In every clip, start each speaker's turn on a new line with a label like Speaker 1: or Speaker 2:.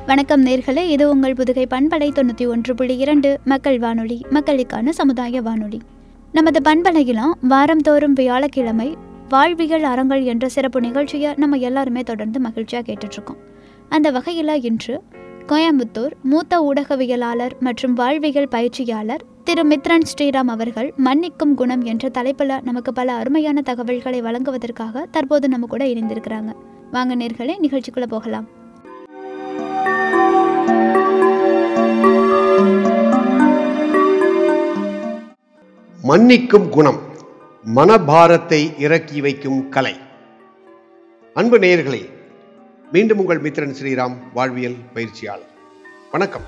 Speaker 1: வணக்கம் நேர்களே இது உங்கள் புதுகை பண்பலை தொண்ணூற்றி ஒன்று புள்ளி இரண்டு மக்கள் வானொலி மக்களுக்கான சமுதாய வானொலி நமது பண்பலையிலும் வாரந்தோறும் வியாழக்கிழமை வாழ்வியல் அறங்கள் என்ற சிறப்பு நிகழ்ச்சியை நம்ம எல்லாருமே தொடர்ந்து மகிழ்ச்சியாக கேட்டுட்ருக்கோம் அந்த வகையில் இன்று கோயம்புத்தூர் மூத்த ஊடகவியலாளர் மற்றும் வாழ்வியல் பயிற்சியாளர் திரு மித்ரன் ஸ்ரீராம் அவர்கள் மன்னிக்கும் குணம் என்ற தலைப்பில் நமக்கு பல அருமையான தகவல்களை வழங்குவதற்காக தற்போது நம்ம கூட இணைந்திருக்கிறாங்க வாங்க நேர்களே நிகழ்ச்சிக்குள்ளே போகலாம்
Speaker 2: மன்னிக்கும் குணம் மனபாரத்தை இறக்கி வைக்கும் கலை அன்பு நேயர்களே மீண்டும் உங்கள் மித்திரன் ஸ்ரீராம் வாழ்வியல் பயிற்சியாளர் வணக்கம்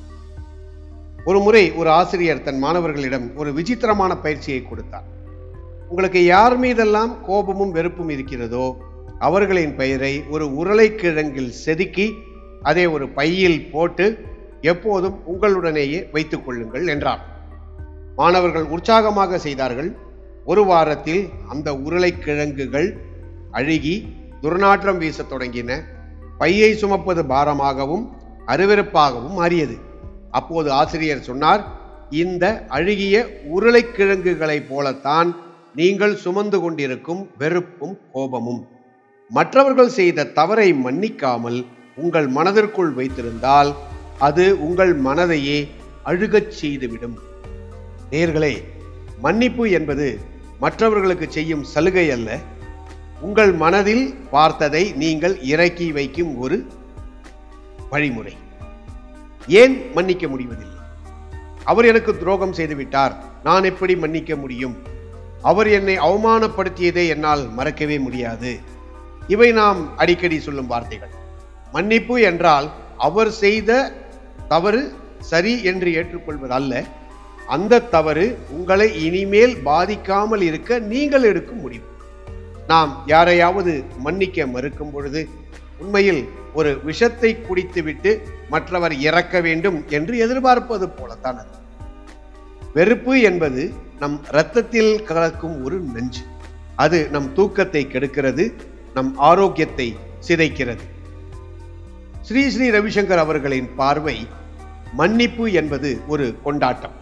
Speaker 2: ஒரு முறை ஒரு ஆசிரியர் தன் மாணவர்களிடம் ஒரு விசித்திரமான பயிற்சியை கொடுத்தார் உங்களுக்கு யார் மீதெல்லாம் கோபமும் வெறுப்பும் இருக்கிறதோ அவர்களின் பெயரை ஒரு உருளைக்கிழங்கில் செதுக்கி அதை ஒரு பையில் போட்டு எப்போதும் உங்களுடனேயே வைத்துக் கொள்ளுங்கள் என்றார் மாணவர்கள் உற்சாகமாக செய்தார்கள் ஒரு வாரத்தில் அந்த உருளைக்கிழங்குகள் அழுகி துர்நாற்றம் வீசத் தொடங்கின பையை சுமப்பது பாரமாகவும் அருவருப்பாகவும் மாறியது அப்போது ஆசிரியர் சொன்னார் இந்த அழுகிய உருளைக்கிழங்குகளைப் போலத்தான் நீங்கள் சுமந்து கொண்டிருக்கும் வெறுப்பும் கோபமும் மற்றவர்கள் செய்த தவறை மன்னிக்காமல் உங்கள் மனதிற்குள் வைத்திருந்தால் அது உங்கள் மனதையே அழுகச் செய்துவிடும் நேர்களே மன்னிப்பு என்பது மற்றவர்களுக்கு செய்யும் சலுகை அல்ல உங்கள் மனதில் பார்த்ததை நீங்கள் இறக்கி வைக்கும் ஒரு வழிமுறை ஏன் மன்னிக்க முடிவதில்லை அவர் எனக்கு துரோகம் செய்துவிட்டார் நான் எப்படி மன்னிக்க முடியும் அவர் என்னை அவமானப்படுத்தியதை என்னால் மறக்கவே முடியாது இவை நாம் அடிக்கடி சொல்லும் வார்த்தைகள் மன்னிப்பு என்றால் அவர் செய்த தவறு சரி என்று ஏற்றுக்கொள்வது அல்ல அந்த தவறு உங்களை இனிமேல் பாதிக்காமல் இருக்க நீங்கள் எடுக்கும் முடிவு நாம் யாரையாவது மன்னிக்க மறுக்கும் பொழுது உண்மையில் ஒரு விஷத்தை குடித்துவிட்டு மற்றவர் இறக்க வேண்டும் என்று எதிர்பார்ப்பது போலத்தான் அது வெறுப்பு என்பது நம் இரத்தத்தில் கலக்கும் ஒரு நஞ்சு அது நம் தூக்கத்தை கெடுக்கிறது நம் ஆரோக்கியத்தை சிதைக்கிறது ஸ்ரீ ஸ்ரீ ரவிசங்கர் அவர்களின் பார்வை மன்னிப்பு என்பது ஒரு கொண்டாட்டம்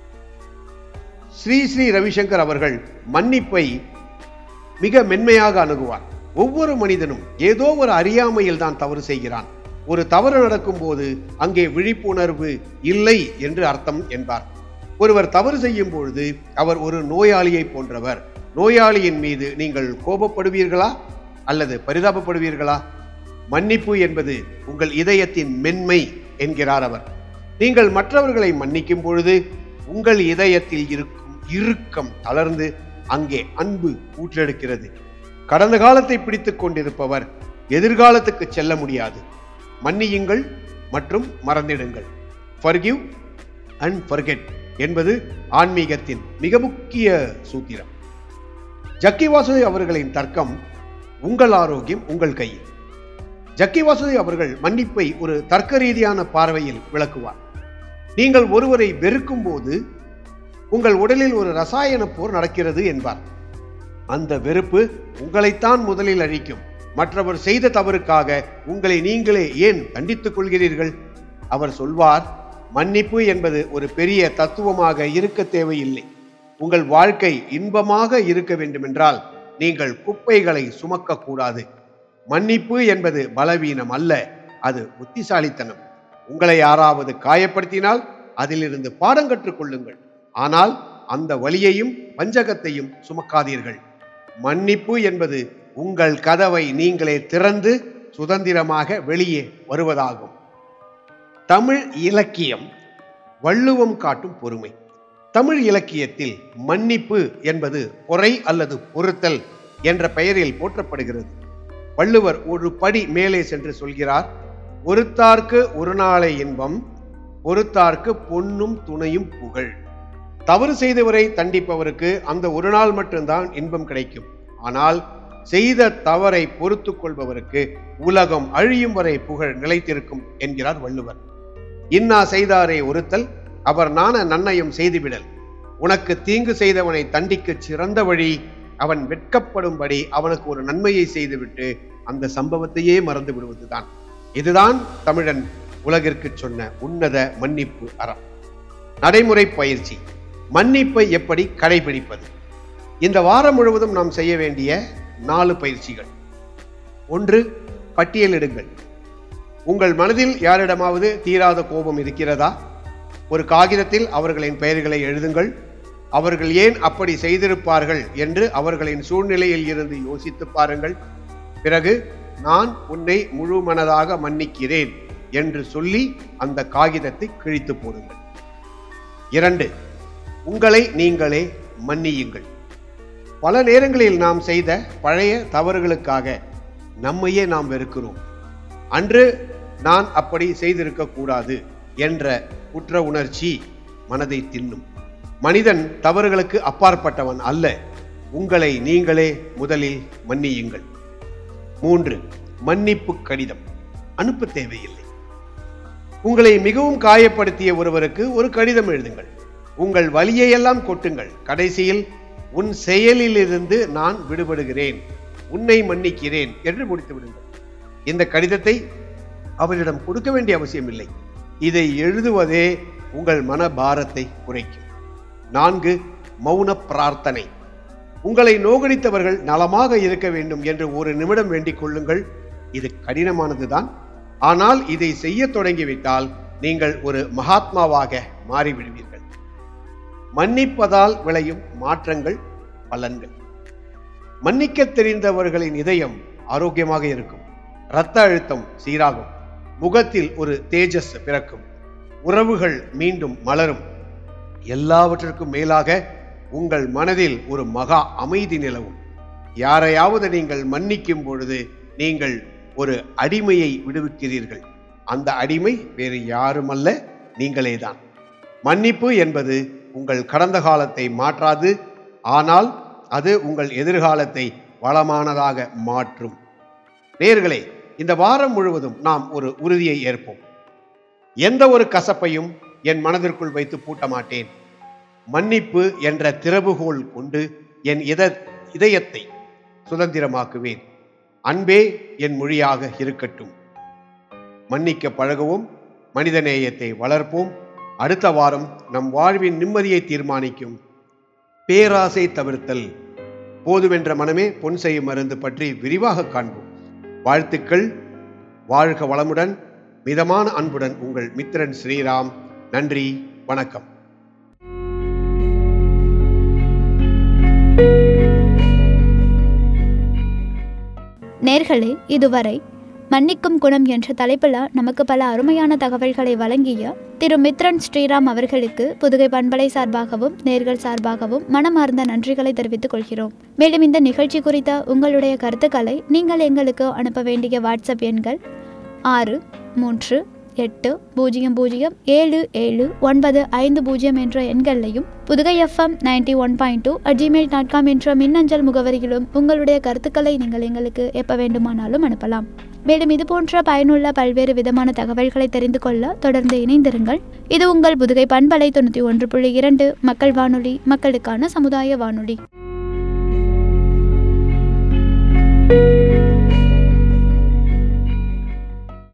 Speaker 2: ஸ்ரீ ஸ்ரீ ரவிசங்கர் அவர்கள் மன்னிப்பை மிக மென்மையாக அணுகுவார் ஒவ்வொரு மனிதனும் ஏதோ ஒரு அறியாமையில் தான் தவறு செய்கிறான் ஒரு தவறு நடக்கும்போது அங்கே விழிப்புணர்வு இல்லை என்று அர்த்தம் என்பார் ஒருவர் தவறு செய்யும் பொழுது அவர் ஒரு நோயாளியை போன்றவர் நோயாளியின் மீது நீங்கள் கோபப்படுவீர்களா அல்லது பரிதாபப்படுவீர்களா மன்னிப்பு என்பது உங்கள் இதயத்தின் மென்மை என்கிறார் அவர் நீங்கள் மற்றவர்களை மன்னிக்கும் பொழுது உங்கள் இதயத்தில் இருக்கும் இறுக்கம் தளர்ந்து அங்கே அன்பு ஊற்றெடுக்கிறது கடந்த காலத்தை பிடித்துக் கொண்டிருப்பவர் எதிர்காலத்துக்கு செல்ல முடியாது மன்னியுங்கள் மற்றும் மறந்திடுங்கள் ஃபர்கிவ் அண்ட் ஃபர்கெட் என்பது ஆன்மீகத்தின் மிக முக்கிய சூத்திரம் ஜக்கி வாசுதேவ் அவர்களின் தர்க்கம் உங்கள் ஆரோக்கியம் உங்கள் கையில் ஜக்கி வாசுதேவ் அவர்கள் மன்னிப்பை ஒரு தர்க்க ரீதியான பார்வையில் விளக்குவார் நீங்கள் ஒருவரை வெறுக்கும் போது உங்கள் உடலில் ஒரு ரசாயன போர் நடக்கிறது என்பார் அந்த வெறுப்பு உங்களைத்தான் முதலில் அழிக்கும் மற்றவர் செய்த தவறுக்காக உங்களை நீங்களே ஏன் தண்டித்துக் கொள்கிறீர்கள் அவர் சொல்வார் மன்னிப்பு என்பது ஒரு பெரிய தத்துவமாக இருக்க தேவையில்லை உங்கள் வாழ்க்கை இன்பமாக இருக்க வேண்டுமென்றால் நீங்கள் குப்பைகளை சுமக்க கூடாது மன்னிப்பு என்பது பலவீனம் அல்ல அது புத்திசாலித்தனம் உங்களை யாராவது காயப்படுத்தினால் அதிலிருந்து பாடம் கற்றுக்கொள்ளுங்கள் ஆனால் அந்த வலியையும் வஞ்சகத்தையும் சுமக்காதீர்கள் மன்னிப்பு என்பது உங்கள் கதவை நீங்களே திறந்து சுதந்திரமாக வெளியே வருவதாகும் தமிழ் இலக்கியம் வள்ளுவம் காட்டும் பொறுமை தமிழ் இலக்கியத்தில் மன்னிப்பு என்பது பொறை அல்லது பொறுத்தல் என்ற பெயரில் போற்றப்படுகிறது வள்ளுவர் ஒரு படி மேலே சென்று சொல்கிறார் பொறுத்தார்க்கு ஒரு நாளை இன்பம் பொறுத்தார்க்கு பொன்னும் துணையும் புகழ் தவறு செய்தவரை தண்டிப்பவருக்கு அந்த ஒரு நாள் மட்டும்தான் இன்பம் கிடைக்கும் ஆனால் செய்த தவறை பொறுத்து கொள்பவருக்கு உலகம் அழியும் வரை புகழ் நிலைத்திருக்கும் என்கிறார் வள்ளுவர் இன்னா செய்தாரே ஒருத்தல் அவர் நாண நன்னயம் செய்துவிடல் உனக்கு தீங்கு செய்தவனை தண்டிக்க சிறந்த வழி அவன் வெட்கப்படும்படி அவனுக்கு ஒரு நன்மையை செய்துவிட்டு அந்த சம்பவத்தையே மறந்து விடுவதுதான் இதுதான் தமிழன் உலகிற்கு சொன்ன உன்னத மன்னிப்பு அறம் நடைமுறை பயிற்சி மன்னிப்பை எப்படி கடைபிடிப்பது இந்த வாரம் முழுவதும் நாம் செய்ய வேண்டிய நாலு பயிற்சிகள் ஒன்று பட்டியலிடுங்கள் உங்கள் மனதில் யாரிடமாவது தீராத கோபம் இருக்கிறதா ஒரு காகிதத்தில் அவர்களின் பெயர்களை எழுதுங்கள் அவர்கள் ஏன் அப்படி செய்திருப்பார்கள் என்று அவர்களின் சூழ்நிலையில் இருந்து யோசித்து பாருங்கள் பிறகு நான் உன்னை முழு மனதாக மன்னிக்கிறேன் என்று சொல்லி அந்த காகிதத்தை கிழித்து போடுங்கள் இரண்டு உங்களை நீங்களே மன்னியுங்கள் பல நேரங்களில் நாம் செய்த பழைய தவறுகளுக்காக நம்மையே நாம் வெறுக்கிறோம் அன்று நான் அப்படி செய்திருக்க கூடாது என்ற குற்ற உணர்ச்சி மனதை தின்னும் மனிதன் தவறுகளுக்கு அப்பாற்பட்டவன் அல்ல உங்களை நீங்களே முதலில் மன்னியுங்கள் மூன்று மன்னிப்பு கடிதம் அனுப்ப தேவையில்லை உங்களை மிகவும் காயப்படுத்திய ஒருவருக்கு ஒரு கடிதம் எழுதுங்கள் உங்கள் வலியையெல்லாம் கொட்டுங்கள் கடைசியில் உன் செயலிலிருந்து நான் விடுபடுகிறேன் உன்னை மன்னிக்கிறேன் என்று முடித்து விடுங்கள் இந்த கடிதத்தை அவரிடம் கொடுக்க வேண்டிய அவசியம் இல்லை இதை எழுதுவதே உங்கள் மன பாரத்தை குறைக்கும் நான்கு மௌன பிரார்த்தனை உங்களை நோகடித்தவர்கள் நலமாக இருக்க வேண்டும் என்று ஒரு நிமிடம் வேண்டிக் கொள்ளுங்கள் இது கடினமானதுதான் ஆனால் இதை செய்ய தொடங்கிவிட்டால் நீங்கள் ஒரு மகாத்மாவாக மாறிவிடுவீர்கள் மன்னிப்பதால் விளையும் மாற்றங்கள் பலன்கள் மன்னிக்க தெரிந்தவர்களின் இதயம் ஆரோக்கியமாக இருக்கும் இரத்த அழுத்தம் சீராகும் முகத்தில் ஒரு தேஜஸ் பிறக்கும் உறவுகள் மீண்டும் மலரும் எல்லாவற்றிற்கும் மேலாக உங்கள் மனதில் ஒரு மகா அமைதி நிலவும் யாரையாவது நீங்கள் மன்னிக்கும் பொழுது நீங்கள் ஒரு அடிமையை விடுவிக்கிறீர்கள் அந்த அடிமை வேறு யாருமல்ல நீங்களேதான் மன்னிப்பு என்பது உங்கள் கடந்த காலத்தை மாற்றாது ஆனால் அது உங்கள் எதிர்காலத்தை வளமானதாக மாற்றும் நேர்களே இந்த வாரம் முழுவதும் நாம் ஒரு உறுதியை ஏற்போம் எந்த ஒரு கசப்பையும் என் மனதிற்குள் வைத்து பூட்ட மாட்டேன் மன்னிப்பு என்ற திறவுகோல் கொண்டு என் இத இதயத்தை சுதந்திரமாக்குவேன் அன்பே என் மொழியாக இருக்கட்டும் மன்னிக்க பழகுவோம் மனிதநேயத்தை வளர்ப்போம் அடுத்த வாரம் நம் வாழ்வின் நிம்மதியை தீர்மானிக்கும் பேராசை தவிர்த்தல் போதுமென்ற மனமே பொன் செய்யும் மருந்து பற்றி விரிவாக காண்போம் வாழ்த்துக்கள் வாழ்க வளமுடன் மிதமான அன்புடன் உங்கள் மித்திரன் ஸ்ரீராம் நன்றி வணக்கம்
Speaker 1: நேர்களே இதுவரை மன்னிக்கும் குணம் என்ற தலைப்பில் நமக்கு பல அருமையான தகவல்களை வழங்கிய திரு மித்ரன் ஸ்ரீராம் அவர்களுக்கு புதுகை பண்பலை சார்பாகவும் நேர்கள் சார்பாகவும் மனமார்ந்த நன்றிகளை தெரிவித்துக் கொள்கிறோம் மேலும் இந்த நிகழ்ச்சி குறித்த உங்களுடைய கருத்துக்களை நீங்கள் எங்களுக்கு அனுப்ப வேண்டிய வாட்ஸ்அப் எண்கள் ஆறு மூன்று எட்டு பூஜ்ஜியம் பூஜ்ஜியம் ஏழு ஏழு ஒன்பது ஐந்து பூஜ்ஜியம் என்ற எண்களையும் Pudugai FM ninety one point two at Gmail dot com என்ற மின்னஞ்சல் முகவரியிலும் உங்களுடைய கருத்துக்களை நீங்கள் எங்களுக்கு எப்போ வேண்டுமானாலும் அனுப்பலாம் மேலும் இது போன்ற பயனுள்ள பல்வேறு விதமான தகவல்களை தெரிந்து கொள்ள தொடர்ந்து இணைந்திருங்கள் இது உங்கள் புதுகை பண்பலை தொண்ணூற்றி ஒன்று புள்ளி இரண்டு மக்கள் வானொலி மக்களுக்கான சமுதாய வானொலி